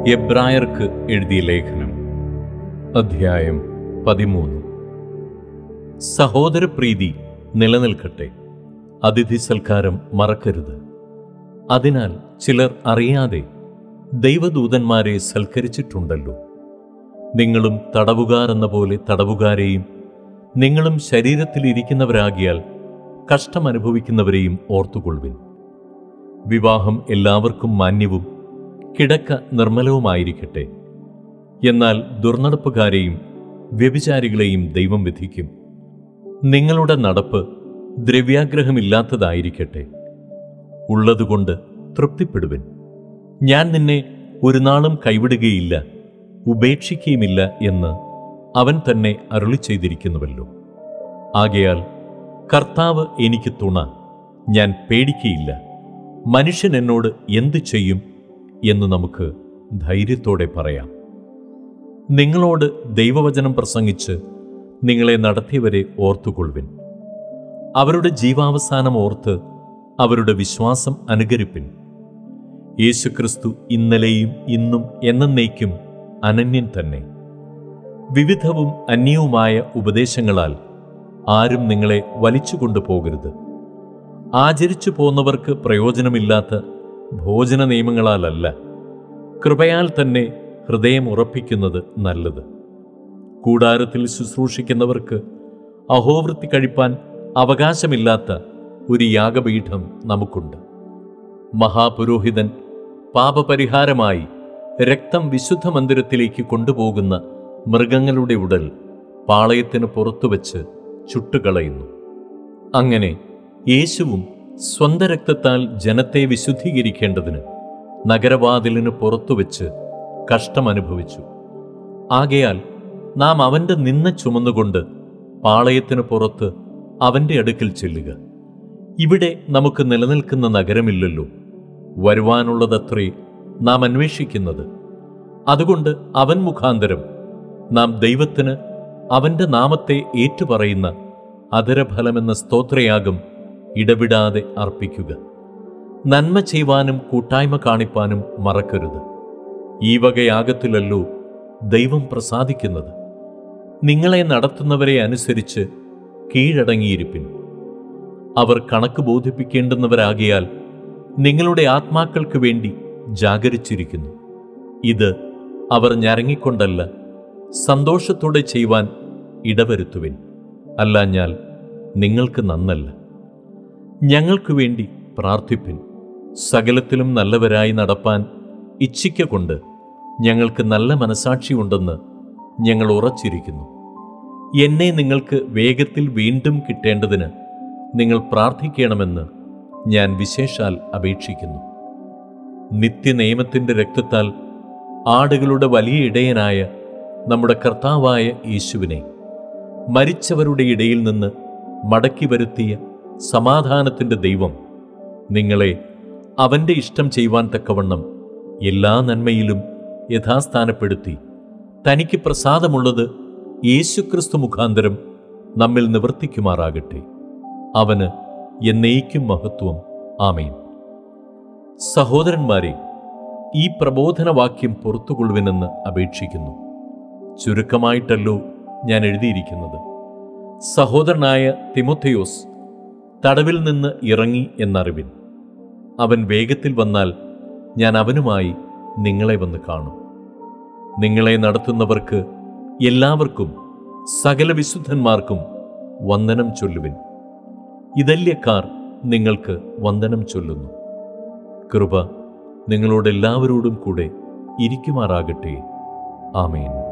എബ്രായർക്ക് എഴുതിയ ലേഖനം അധ്യായം പതിമൂന്ന് സഹോദരപ്രീതി നിലനിൽക്കട്ടെ അതിഥി സൽക്കാരം മറക്കരുത് അതിനാൽ ചിലർ അറിയാതെ ദൈവദൂതന്മാരെ സൽക്കരിച്ചിട്ടുണ്ടല്ലോ നിങ്ങളും തടവുകാർ എന്ന പോലെ തടവുകാരെയും നിങ്ങളും ശരീരത്തിലിരിക്കുന്നവരാകിയാൽ കഷ്ടമനുഭവിക്കുന്നവരെയും ഓർത്തുകൊള്ളുവിൻ വിവാഹം എല്ലാവർക്കും മാന്യവും കിടക്ക നിർമ്മലവുമായിരിക്കട്ടെ എന്നാൽ ദുർനടപ്പുകാരെയും വ്യഭിചാരികളെയും ദൈവം വിധിക്കും നിങ്ങളുടെ നടപ്പ് ദ്രവ്യാഗ്രഹമില്ലാത്തതായിരിക്കട്ടെ ഉള്ളതുകൊണ്ട് തൃപ്തിപ്പെടുവിൻ ഞാൻ നിന്നെ ഒരു നാളും കൈവിടുകയില്ല ഉപേക്ഷിക്കുകയുമില്ല എന്ന് അവൻ തന്നെ അരുളി ചെയ്തിരിക്കുന്നുവല്ലോ ആകയാൽ കർത്താവ് എനിക്ക് തുണ ഞാൻ പേടിക്കയില്ല മനുഷ്യൻ എന്നോട് എന്തു ചെയ്യും എന്ന് നമുക്ക് ധൈര്യത്തോടെ പറയാം നിങ്ങളോട് ദൈവവചനം പ്രസംഗിച്ച് നിങ്ങളെ നടത്തിയവരെ ഓർത്തുകൊള്ളുവിൻ അവരുടെ ജീവാവസാനം ഓർത്ത് അവരുടെ വിശ്വാസം അനുകരിപ്പിൻ യേശുക്രിസ്തു ഇന്നലെയും ഇന്നും എന്നേക്കും അനന്യൻ തന്നെ വിവിധവും അന്യവുമായ ഉപദേശങ്ങളാൽ ആരും നിങ്ങളെ വലിച്ചുകൊണ്ടു പോകരുത് ആചരിച്ചു പോന്നവർക്ക് പ്രയോജനമില്ലാത്ത ഭോജന നിയമങ്ങളാലല്ല കൃപയാൽ തന്നെ ഹൃദയം ഉറപ്പിക്കുന്നത് നല്ലത് കൂടാരത്തിൽ ശുശ്രൂഷിക്കുന്നവർക്ക് അഹോവൃത്തി കഴിപ്പാൻ അവകാശമില്ലാത്ത ഒരു യാഗപീഠം നമുക്കുണ്ട് മഹാപുരോഹിതൻ പാപപരിഹാരമായി രക്തം വിശുദ്ധ മന്ദിരത്തിലേക്ക് കൊണ്ടുപോകുന്ന മൃഗങ്ങളുടെ ഉടൽ പാളയത്തിന് പുറത്തുവച്ച് ചുട്ടുകളയുന്നു അങ്ങനെ യേശുവും സ്വന്ത രക്തത്താൽ ജനത്തെ വിശുദ്ധീകരിക്കേണ്ടതിന് നഗരവാതിലിന് പുറത്തുവച്ച് കഷ്ടമനുഭവിച്ചു ആകയാൽ നാം അവന്റെ നിന്ന ചുമന്നുകൊണ്ട് പാളയത്തിന് പുറത്ത് അവന്റെ അടുക്കൽ ചെല്ലുക ഇവിടെ നമുക്ക് നിലനിൽക്കുന്ന നഗരമില്ലല്ലോ വരുവാനുള്ളതത്രേ നാം അന്വേഷിക്കുന്നത് അതുകൊണ്ട് അവൻ മുഖാന്തരം നാം ദൈവത്തിന് അവന്റെ നാമത്തെ ഏറ്റുപറയുന്ന അതരഫലമെന്ന സ്തോത്രയാഗം ഇടവിടാതെ അർപ്പിക്കുക നന്മ ചെയ്യുവാനും കൂട്ടായ്മ കാണിപ്പാനും മറക്കരുത് ഈ വകയാഗത്തിലല്ലോ ദൈവം പ്രസാദിക്കുന്നത് നിങ്ങളെ നടത്തുന്നവരെ അനുസരിച്ച് കീഴടങ്ങിയിരിപ്പിൻ അവർ കണക്ക് ബോധിപ്പിക്കേണ്ടുന്നവരാകിയാൽ നിങ്ങളുടെ ആത്മാക്കൾക്ക് വേണ്ടി ജാഗരിച്ചിരിക്കുന്നു ഇത് അവർ ഞരങ്ങിക്കൊണ്ടല്ല സന്തോഷത്തോടെ ചെയ്യുവാൻ ഇടവരുത്തുവിൻ അല്ലാഞ്ഞാൽ നിങ്ങൾക്ക് നന്നല്ല ഞങ്ങൾക്ക് വേണ്ടി പ്രാർത്ഥിപ്പിൻ സകലത്തിലും നല്ലവരായി നടപ്പാൻ ഇച്ഛിക്കൊണ്ട് ഞങ്ങൾക്ക് നല്ല മനസാക്ഷിയുണ്ടെന്ന് ഞങ്ങൾ ഉറച്ചിരിക്കുന്നു എന്നെ നിങ്ങൾക്ക് വേഗത്തിൽ വീണ്ടും കിട്ടേണ്ടതിന് നിങ്ങൾ പ്രാർത്ഥിക്കണമെന്ന് ഞാൻ വിശേഷാൽ അപേക്ഷിക്കുന്നു നിത്യനിയമത്തിൻ്റെ രക്തത്താൽ ആടുകളുടെ വലിയ ഇടയനായ നമ്മുടെ കർത്താവായ യേശുവിനെ മരിച്ചവരുടെ ഇടയിൽ നിന്ന് മടക്കി വരുത്തിയ സമാധാനത്തിൻ്റെ ദൈവം നിങ്ങളെ അവൻ്റെ ഇഷ്ടം ചെയ്യുവാൻ തക്കവണ്ണം എല്ലാ നന്മയിലും യഥാസ്ഥാനപ്പെടുത്തി തനിക്ക് പ്രസാദമുള്ളത് യേശുക്രിസ്തു മുഖാന്തരം നമ്മിൽ നിവർത്തിക്കുമാറാകട്ടെ അവന് എന്നേക്കും മഹത്വം ആമേൻ സഹോദരന്മാരെ ഈ പ്രബോധനവാക്യം പുറത്തുകൊള്ളുവിനെന്ന് അപേക്ഷിക്കുന്നു ചുരുക്കമായിട്ടല്ലോ ഞാൻ എഴുതിയിരിക്കുന്നത് സഹോദരനായ തിമോഥയോസ് തടവിൽ നിന്ന് ഇറങ്ങി എന്നറിവിൻ അവൻ വേഗത്തിൽ വന്നാൽ ഞാൻ അവനുമായി നിങ്ങളെ വന്ന് കാണും നിങ്ങളെ നടത്തുന്നവർക്ക് എല്ലാവർക്കും സകല വിശുദ്ധന്മാർക്കും വന്ദനം ചൊല്ലുവിൻ ഇതല്യക്കാർ നിങ്ങൾക്ക് വന്ദനം ചൊല്ലുന്നു കൃപ നിങ്ങളോടെല്ലാവരോടും കൂടെ ഇരിക്കുമാറാകട്ടെ ആമേൻ